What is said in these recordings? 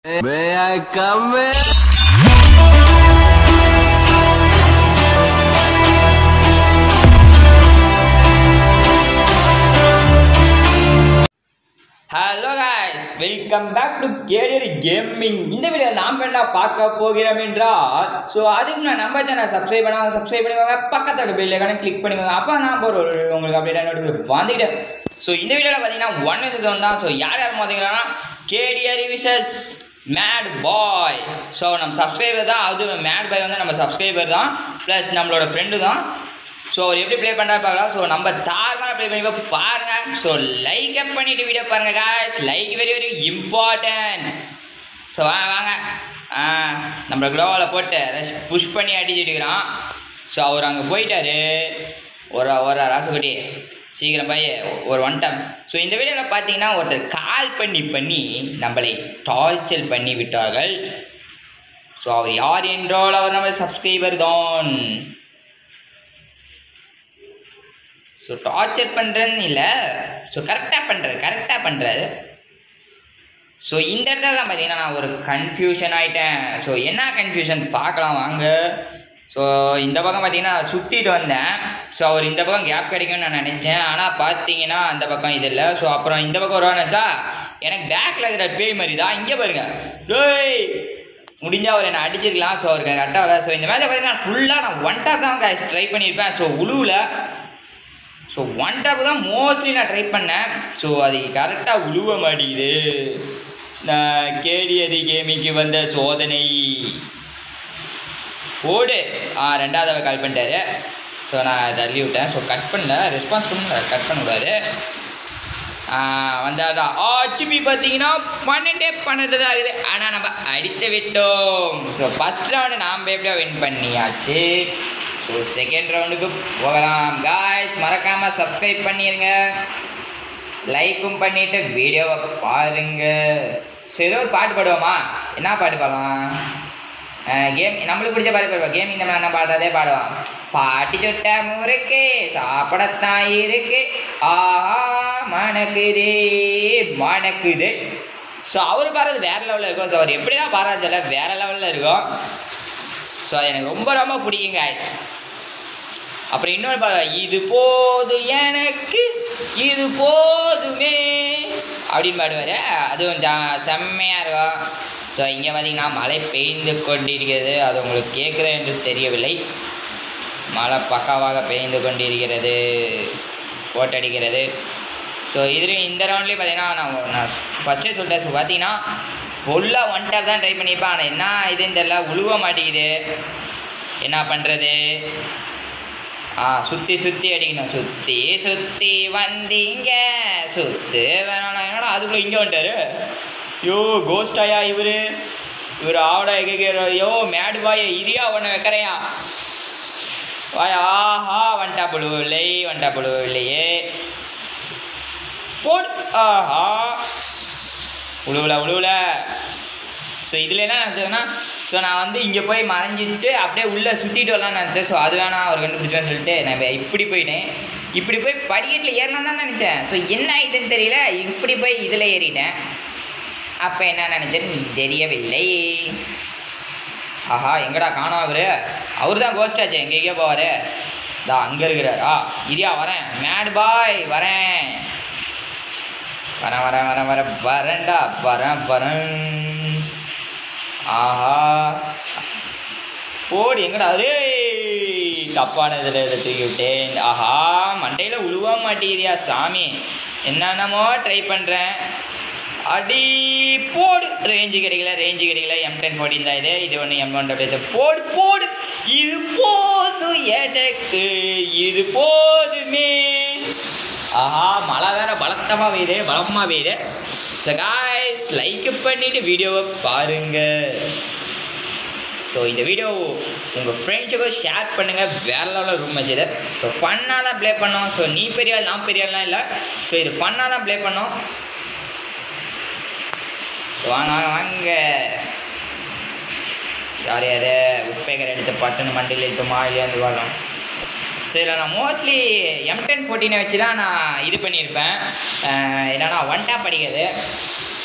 May I come in? Hello guys welcome back to career gaming இந்த video நாம் என்ன பார்க்க போகிறோம் என்றால் ஸோ அதுக்கு நான் நம்ம சேனல் சப்ஸ்கிரைப் பண்ணாங்க சப்ஸ்கிரைப் பண்ணிக்கோங்க பக்கத்தோட பெல் ஐக்கான கிளிக் பண்ணிக்கோங்க அப்போ நான் போகிற ஒரு உங்களுக்கு அப்படியே நோட்டிஃபிகேஷன் வந்துக்கிட்டு ஸோ இந்த வீடியோவில் பார்த்தீங்கன்னா ஒன் விசஸ் ஒன் தான் ஸோ யார் யார் பார்த்தீங்கன்னா KTR versus mad boy so நம்ம சப்ஸ்கிரைபர் தான் அது மேட் பாய் வந்து நம்ம சப்ஸ்கிரைபர் தான் ப்ளஸ் நம்மளோட ஃப்ரெண்டு தான் ஸோ அவர் எப்படி ப்ளே பண்ணுறா பார்க்கலாம் ஸோ நம்ம தாராளமாக ப்ளே பண்ணி போய் பாருங்க ஸோ லைக் அப் பண்ணிட்டு வீடியோ பாருங்க guys like very very important so வாங்க வாங்க ஆ நம்ம க்ளோவில் போட்டு புஷ் பண்ணி அடிச்சுட்டு இருக்கிறான் ஸோ அவர் அங்கே போயிட்டாரு ஒரு ஒரு ராசகுட்டி சீக்கிரம் போய் ஒரு ஒன் டைம் ஸோ இந்த வீடியோவில் பார்த்தீங்கன்னா ஒருத்தர் கால் பண்ணி பண்ணி நம்மளை டார்ச்சர் பண்ணி விட்டார்கள் ஸோ அவர் யார் என்றால் அவர் நம்ம சப்ஸ்கிரைபர் தான் ஸோ டார்ச்சர் பண்ணுறேன்னு இல்லை ஸோ கரெக்டாக பண்ணுறது கரெக்டாக பண்ணுறாரு ஸோ இந்த இடத்துல தான் பார்த்தீங்கன்னா நான் ஒரு கன்ஃபியூஷன் ஆகிட்டேன் ஸோ என்ன கன்ஃபியூஷன் பார்க்கலாம் வாங்க ஸோ இந்த பக்கம் பார்த்தீங்கன்னா சுற்றிட்டு வந்தேன் ஸோ அவர் இந்த பக்கம் கேப் கிடைக்கும்னு நான் நினச்சேன் ஆனால் பார்த்தீங்கன்னா அந்த பக்கம் இது இல்லை ஸோ அப்புறம் இந்த பக்கம் வருவான்னு நினச்சா எனக்கு பேக்கில் இருக்கிற பேய் மாதிரி தான் இங்கே பாருங்க டேய் முடிஞ்சால் அவர் என்னை அடிச்சிருக்கலாம் ஸோ அவருக்கு கரெக்டாக ஸோ இந்த மேட்சை பார்த்தீங்கன்னா ஃபுல்லாக நான் ஒன் டாப் தான் guys ட்ரை பண்ணியிருப்பேன் ஸோ உழுவில் ஸோ ஒன் டாப் தான் மோஸ்ட்லி நான் ட்ரை பண்ணேன் ஸோ அது கரெக்டாக உழுவ மாட்டேங்குது நான் கேடியது கேமிக்கு வந்த சோதனை ஓடு ஆ ரெண்டாவது கால் பண்ணிட்டாரு ஸோ நான் தள்ளி விட்டேன் ஸோ கட் பண்ணல ரெஸ்பான்ஸ் பண்ணல கட் பண்ணக்கூடாது வந்தாதான் ஆச்சுபி பார்த்தீங்கன்னா பன்னெண்டே பன்னெண்டு தான் இருக்குது ஆனால் நம்ம அடித்து விட்டோம் ஸோ ஃபஸ்ட் ரவுண்டு நாம் எப்படியோ வின் பண்ணியாச்சு ஸோ செகண்ட் ரவுண்டுக்கு போகலாம் காய்ஸ் மறக்காமல் சப்ஸ்கிரைப் பண்ணிடுங்க லைக்கும் பண்ணிவிட்டு வீடியோவை பாருங்க ஸோ ஏதோ ஒரு பாட்டு பாடுவோமா என்ன பாட்டு பாடலாம் கேம் நம்மளுக்கு பிடிச்ச பாட்டு பாடுவோம் கேமிங் நம்ம என்ன பாடுறதே பாடுவோம் பாட்டி சுட்ட முறுக்கு சாப்பிடத்தான் இருக்கு ஆஹா மணக்குதே மணக்குது ஸோ அவர் பாடுறது வேற லெவலில் இருக்கும் ஸோ அவர் எப்படி தான் பாடுறாரு சொல்ல வேற லெவலில் இருக்கும் ஸோ அது எனக்கு ரொம்ப ரொம்ப பிடிக்கும் guys அப்புறம் இன்னொரு பா இது போது எனக்கு இது போதுமே அப்படின்னு பாடுவார் அதுவும் ஜா செம்மையாக இருக்கும் ஸோ இங்கே பார்த்தீங்கன்னா மழை பெய்ந்து கொண்டிருக்கிறது அது உங்களுக்கு கேட்குது என்று தெரியவில்லை மழை பக்காவாக பெய்ந்து கொண்டிருக்கிறது போட்டடிக்கிறது ஸோ இதுலேயும் இந்த ரவுண்ட்லேயும் பார்த்தீங்கன்னா நான் நான் ஃபஸ்ட்டே சொல்லிட்டேன் ஸோ பார்த்தீங்கன்னா ஃபுல்லாக ஒன் டேப் தான் ட்ரை பண்ணியிருப்பேன் ஆனால் என்ன இதுன்னு தெரியல உழுவ மாட்டேங்குது என்ன பண்ணுறது ஆ சுற்றி சுற்றி அடிக்கணும் சுற்றி சுற்றி வந்தீங்க சுத்து வேணாம் என்னடா அதுக்குள்ளே இங்கே வந்துட்டாரு யோ கோஸ்டாயா இவர் இவர் ஆவடா எங்க யோ மேடு பாய் இரியா ஒன்று வைக்கிறையா வாய் ஆஹா வண்டா புழுவில்லை வண்டா புழுவில்லையே போடு ஆஹா உழுவுல உழுவுல ஸோ இதில் என்ன நினச்சதுன்னா ஸோ நான் வந்து இங்கே போய் மறைஞ்சிட்டு அப்படியே உள்ளே சுற்றிட்டு வரலாம்னு நினச்சேன் ஸோ அது வேணாம் அவர் கண்டுபிடிச்சேன்னு சொல்லிட்டு நான் இப்ப இப்படி போயிட்டேன் இப்படி போய் படிக்கட்டில் ஏறலாம் தான் நினச்சேன் ஸோ என்ன இதுன்னு தெரியல இப்படி போய் இதில் ஏறிட்டேன் அப்போ என்ன நினச்சேன்னு தெரியவில்லை ஆஹா எங்கடா காணோம் அவரு அவர் தான் கோஸ்டாச்சு எங்கேயோ போவார் தா அங்கே இருக்கிறாரா இரியா வரேன் மேட் பாய் வரேன் வரேன் வரேன் வரேன் வரேன் வரேன்டா வரேன் வரேன் ஆஹா போடி எங்கடா அதே தப்பான இதில் இதை தூக்கி விட்டேன் ஆஹா மண்டையில் உழுவ மாட்டேங்கிறியா சாமி என்னென்னமோ ட்ரை பண்ணுறேன் அடி போடு ரேஞ்சு கிடைக்கல ரேஞ்சு கிடைக்கல எம் டென் ஃபோர்டின் தான் இது இது ஒன்று எம் ஒன் டபிள்யூ போடு போடு இது போதும் எனக்கு இது போதுமே ஆஹா மழை வேற பலத்தமாக பெய்யுது பலமாக பெய்யுது ஸோ காய்ஸ் லைக் பண்ணிவிட்டு வீடியோவை பாருங்கள் ஸோ இந்த வீடியோ உங்கள் ஃப்ரெண்ட்ஸுக்கும் ஷேர் பண்ணுங்கள் வேற லெவலில் ரூம் வச்சுது ஸோ ஃபன்னாக தான் ப்ளே பண்ணோம் ஸோ நீ பெரிய ஆள் நான் பெரிய ஆள்லாம் இல்லை ஸோ இது ஃபன்னாக தான் ப்ளே பண்ணோம் வாங்க வாங்க வாங்க யார் யார் உப்பேக்கர் எடுத்து பட்டுன்னு மண்டியில் இருக்குமா இல்லையாந்து பார்க்கலாம் ஸோ இதில் நான் மோஸ்ட்லி எம் டென் ஃபோர்டீனை வச்சு தான் நான் இது பண்ணியிருப்பேன் அஹ் என்னன்னா ஒன் டேப் அடிக்கிறது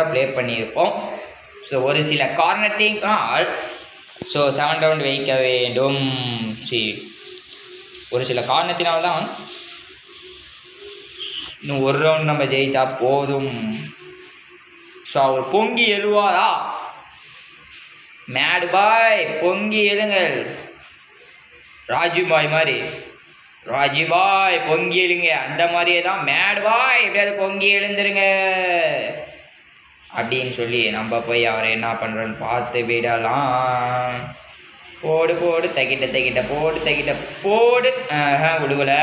தான் ப்ளே பண்ணியிருப்போம் ஸோ ஒரு சில காரணத்தினால் ஸோ செவன் ரவுண்ட் வைக்க வேண்டும் சரி ஒரு சில காரணத்தினால் தான் இன்னும் ஒரு ரவுண்ட் நம்ம ஜெயிச்சா போதும் ஸோ அவர் பொங்கி எழுவாரா மேடு பாய் பொங்கி எழுங்கள் ராஜு பாய் மாதிரி ராஜி பாய் பொங்கி எழுங்க அந்த மாதிரியே தான் மேடு பாய் எப்படியாவது பொங்கி எழுந்துருங்க அப்படின்னு சொல்லி நம்ம போய் அவரை என்ன பண்ணுறோன்னு பார்த்து விடலாம் போடு போடு தகிட்ட தகிட்ட போடு தகிட்ட போடு ஆஹா, விடுவல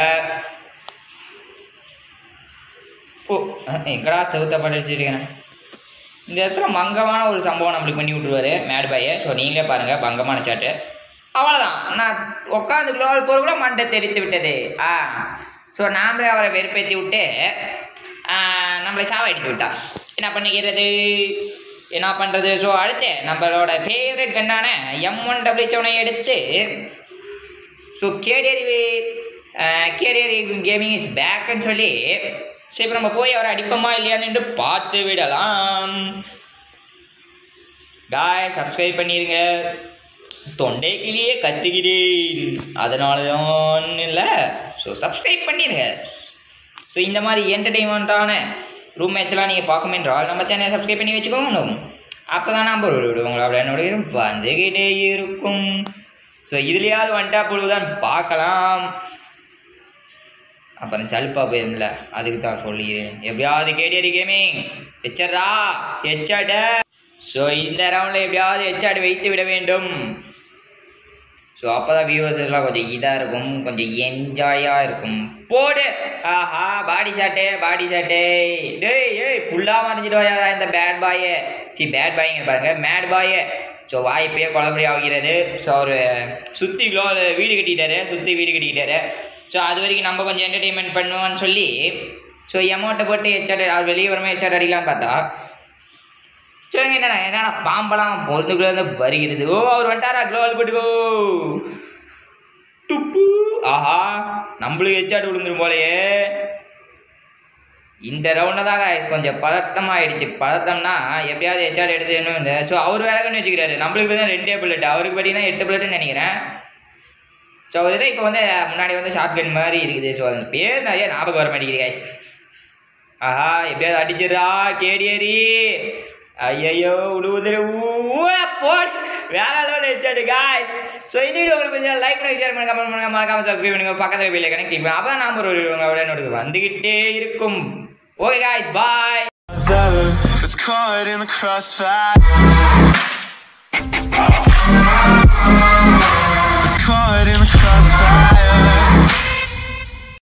ஓ எங்கடா செவுத்த படிச்சிருக்கேன் இந்த இடத்துல மங்கமான ஒரு சம்பவம் நம்மளுக்கு பண்ணி விட்ருவாரு மேட் பாயை ஸோ நீங்களே பாருங்கள் பங்கமான சாட்டு அவ்வளோதான் நான் உட்காந்து குளோவல் போகிற கூட மண்டை தெரித்து விட்டது ஆ ஸோ நாமளே அவரை வெறுப்பேற்றி விட்டு ஆ, நம்மளை சாவடித்து விட்டா என்ன பண்ணிக்கிறது என்ன பண்ணுறது ஸோ அடுத்து நம்மளோட ஃபேவரட் கண்ணான எம் ஒன் டபிள்யூ செவனை எடுத்து ஸோ கேடியரி கேடியரி கேமிங் இஸ் பேக்குன்னு சொல்லி ஸோ இப்போ நம்ம போய் அவரை அடிப்போமா இல்லையான்னு பார்த்து விடலாம் காய் சப்ஸ்கிரைப் பண்ணிடுங்க தொண்டைக்கிலேயே கத்துகிறேன் அதனால தான் இல்லை ஸோ சப்ஸ்கிரைப் பண்ணிடுங்க ஸோ இந்த மாதிரி என்டர்டெயின்மெண்ட்டான ரூம் மேட்ச்லாம் நீங்கள் பார்க்கும் என்றால் நம்ம சேனலை சப்ஸ்கிரைப் பண்ணி வச்சுக்கோங்க அப்போ தான் நம்ம விடுவோங்களா அப்படின்னு வந்துக்கிட்டே இருக்கும் ஸோ இதுலேயாவது வந்துட்டா பொழுதுதான் பார்க்கலாம் அப்புறம் சலுப்பா போயிரும்ல அதுக்கு தான் சொல்லிடுறேன் எப்படியாவது கேடியரி கேமிங் எச்சரா எச்சாட ஸோ இந்த ரவுண்டில் எப்படியாவது எச்சாடு வைத்து விட வேண்டும் ஸோ அப்போ தான் வியூவர்ஸ் எல்லாம் கொஞ்சம் இதாக இருக்கும் கொஞ்சம் என்ஜாயாக இருக்கும் போடு ஆஹா பாடி ஷாட்டு பாடி ஷாட்டு டேய் ஏய் ஃபுல்லாக மறைஞ்சிட்டு வராதா இந்த பேட் பாயே சி பேட் பாய்ங்க பாருங்க மேட் பாயே ஸோ வாய்ப்பே குழப்படி ஆகிறது ஸோ அவர் சுற்றி கிலோ வீடு கட்டிட்டாரு சுற்றி வீடு கட்டிக்கிட்டாரு ஸோ அது வரைக்கும் நம்ம கொஞ்சம் என்டர்டெயின்மெண்ட் பண்ணுவோம்னு சொல்லி ஸோ எமௌண்ட்டை போட்டு ஹெச்ஆர் அவர் வெளியே வரமே ஹெச்ஆர் அடிக்கலாம்னு பார்த்தா சொல்லுங்க என்னண்ணா என்னண்ணா பாம்பெல்லாம் பொருந்துக்குள்ள இருந்து வருகிறது ஓ அவர் வந்துட்டாரா க்ளோவல் போட்டுக்கோ துப்பு ஆஹா நம்மளுக்கு ஹெச்ஆர் விழுந்துரும் போலயே இந்த ரவுண்டில் தான் guys கொஞ்சம் பதட்டமாயிடுச்சு பதட்டம்னா எப்படியாவது ஹெச்ஆர் எடுத்துன்னு ஸோ அவர் வேலைக்குன்னு வச்சுக்கிறாரு நம்மளுக்கு தான் ரெண்டே புல்லட் அவருக்கு பார்த்தீங்கன்னா எட்டு புல்லட்னு நினைக்கிறேன் ஸோ அவர் இதை இப்போ வந்து முன்னாடி வந்து ஷார்ட் கன் மாதிரி இருக்குது ஸோ அந்த பேர் நிறைய ஞாபகம் வர மாட்டேங்குது guys ஆஹா எப்படியாவது அடிச்சிடுறா கேடியரி ஐயையோ விடுவதில் போட் வேற லெவல் ஹெச்ஆர் காய்ஸ் ஸோ இந்த வீடியோ உங்களுக்கு பிடிச்சா லைக் பண்ணி ஷேர் பண்ணுங்க கமெண்ட் பண்ணுங்க மறக்காம சப்ஸ்கிரைப் பண்ணுங்க பக்கத்தில் பில்லை கனெக்ட் பண்ணி அப்போ தான் நாம ஒரு உடனே வந்துகிட்டே இருக்கும் okay guys bye That's caught in the crossfire. trust